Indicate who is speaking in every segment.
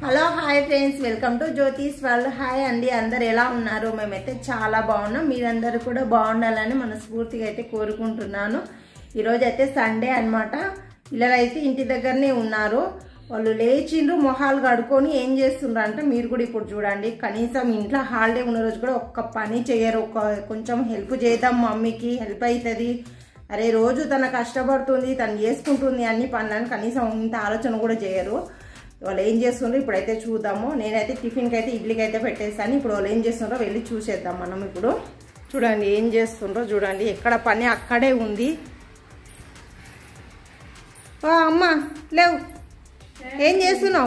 Speaker 1: hello hi friends welcome to Jyotish world hi అండి అందరు ఎలా ఉన్నారు మేమైతే చాలా బాగున్నాం మీరందరూ కూడా బాగుండాలని మనస్ఫూర్తిగా అయితే కోరుకుంటున్నాను ఈరోజు అయితే సండే అన్నమాట పిల్లలు అయితే ఇంటి దగ్గరనే ఉన్నారు వాళ్ళు లేచిండ్రు మొహాలు కడుక్కొని ఏం చేస్తుండ్రు అంటే మీరు కూడా ఇప్పుడు చూడండి కనీసం ఇంట్లో హాలిడే ఉన్న రోజు కూడా ఒక్క పని చేయరు ఒక కొంచెం హెల్ప్ చేద్దాం మమ్మీకి హెల్ప్ అవుతుంది అరే రోజు తన కష్టపడుతుంది తను చేసుకుంటుంది అన్ని పనులని కనీసం ఇంత ఆలోచన కూడా చేయరు వాళ్ళు ఏం చేస్తుండ్రో ఇప్పుడైతే చూద్దాము నేనైతే టిఫిన్కి అయితే ఇడ్లీకి అయితే పెట్టేస్తాను ఇప్పుడు వాళ్ళు ఏం చేస్తుండ్రో వెళ్ళి చూసేద్దాం మనం ఇప్పుడు చూడండి ఏం చేస్తుండ్రో చూడండి ఎక్కడ పని అక్కడే ఉంది ఓ అమ్మ లేవు ఏం చేస్తున్నావు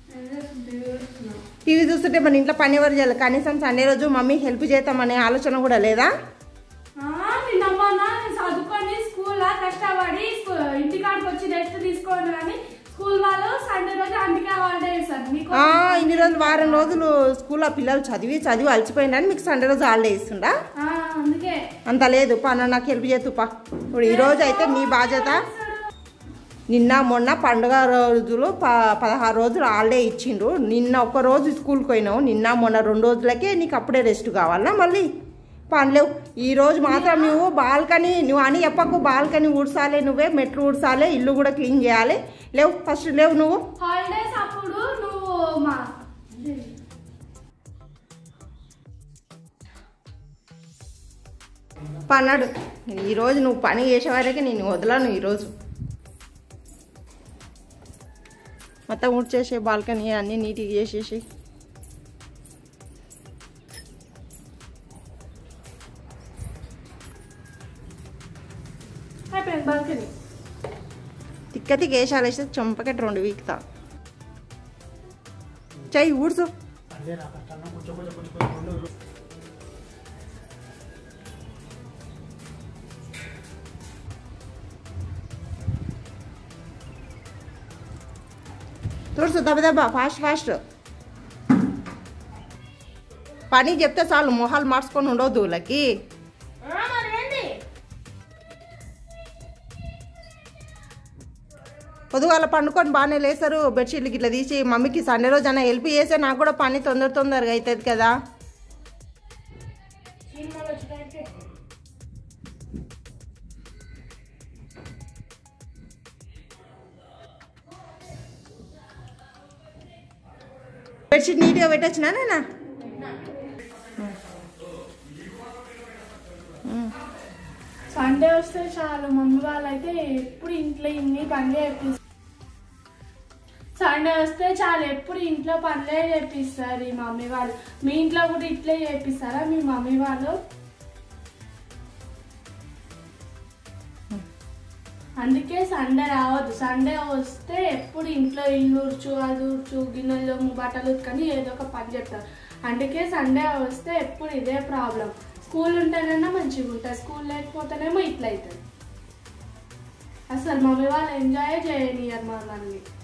Speaker 1: టీవీ చూస్తుంటే మన ఇంట్లో పని ఎవరు చేయాలి కనీసం సండే రోజు మమ్మీ హెల్ప్ చేద్దామనే ఆలోచన కూడా లేదా
Speaker 2: నిన్నమ్మా చదువుకొని స్కూల్ కష్టపడి స్కూ- ఇంటికాడికి వచ్చి రెస్ట్ తీసుకోండి కానీ స్కూల్ వాళ్ళు సండే రోజు అందుకే హాలిడే ఇస్తారు మీకు
Speaker 1: ఆ, ఇన్ని రోజులు వారం రోజులు స్కూల్లో పిల్లలు చదివి చదివి అలసిపోయిందని మీకు సండే రోజు హాలిడే ఇస్తుండా
Speaker 2: ఆ, అందుకే
Speaker 1: అంత లేదు పన్న నాకు హెల్ప్ చేతు పా ఇప్పుడు ఈ రోజు అయితే నీ బాధ్యత నిన్న మొన్న పండుగ రోజులు ప పదహారు రోజులు హాలిడే ఇచ్చిండ్రు నిన్న ఒక రోజు స్కూల్కి పోయినావు నిన్న మొన్న రెండు రోజులకే నీకు అప్పుడే రెస్ట్ కావాలా మళ్ళీ పనిలేవు ఈ రోజు మాత్రం నువ్వు బాల్కనీ నువ్వు అని చెప్పకు బాల్కనీ ఊడ్చాలి నువ్వే మెట్లు ఊడ్చాలి ఇల్లు కూడా క్లీన్ చేయాలి లేవు ఫస్ట్ లేవు నువ్వు
Speaker 2: హాలిడేస్ అప్పుడు నువ్వు మా
Speaker 1: పన్నాడు నేను ఈరోజు నువ్వు పని చేసే వరకే నేను వదలను ఈరోజు మొత్తం ఊడ్చేసే బాల్కనీ అన్నీ నీట్గా చేసేసి
Speaker 2: అయిపోయింది బాల్కనీ
Speaker 1: తిక్క తిక్క వేసాలు వేస్తే చంపకెట్ రెండు వీక్తా చెయ్యి ఊడ్చు తుడుచు దెబ్బ దెబ్బ ఫాస్ట్ ఫాస్ట్ పని చెప్తే చాలు మొహాలు మార్చుకొని ఉండవద్దు వీళ్ళకి
Speaker 2: మరి ఏంటి
Speaker 1: పొద్దుగాల పండుకొని బాగానే లేస్తారు బెడ్షీట్లు ఇట్లా తీసి మమ్మీకి సండే రోజు అన్న హెల్ప్ చేస్తే నాకు కూడా పని తొందర తొందరగా అవుతుంది కదా
Speaker 2: సినిమాలో వచ్చినట్టే
Speaker 1: బెడ్షీట్ నీట్గా పెట్టొచ్చినా నేనా
Speaker 2: సండే వస్తే చాలు మమ్మీ వాళ్ళైతే ఎప్పుడు ఇంట్లో ఇన్ని పనులే చేపిస్తారు సండే వస్తే చాలు ఎప్పుడు ఇంట్లో పనులే చేపిస్తారు ఈ మమ్మీ వాళ్ళు మీ ఇంట్లో కూడా ఇట్లే చేపిస్తారా మీ మమ్మీ వాళ్ళు అందుకే సండే రావద్దు సండే వస్తే ఎప్పుడు ఇంట్లో ఇల్లు ఊడ్చు అది ఊడ్చు గిన్నెలు బట్టలు ఉతుకని ఏదో ఒక పని చెప్తారు అందుకే సండే వస్తే ఎప్పుడు ఇదే ప్రాబ్లం స్కూల్ ఉంటేనైనా మంచిగా ఉంటుంది స్కూల్ లేకపోతేనేమో ఇట్లా అవుతుంది అసలు మమ్మీ వాళ్ళు ఎంజాయ్ చేయనియరు మమ్మల్ని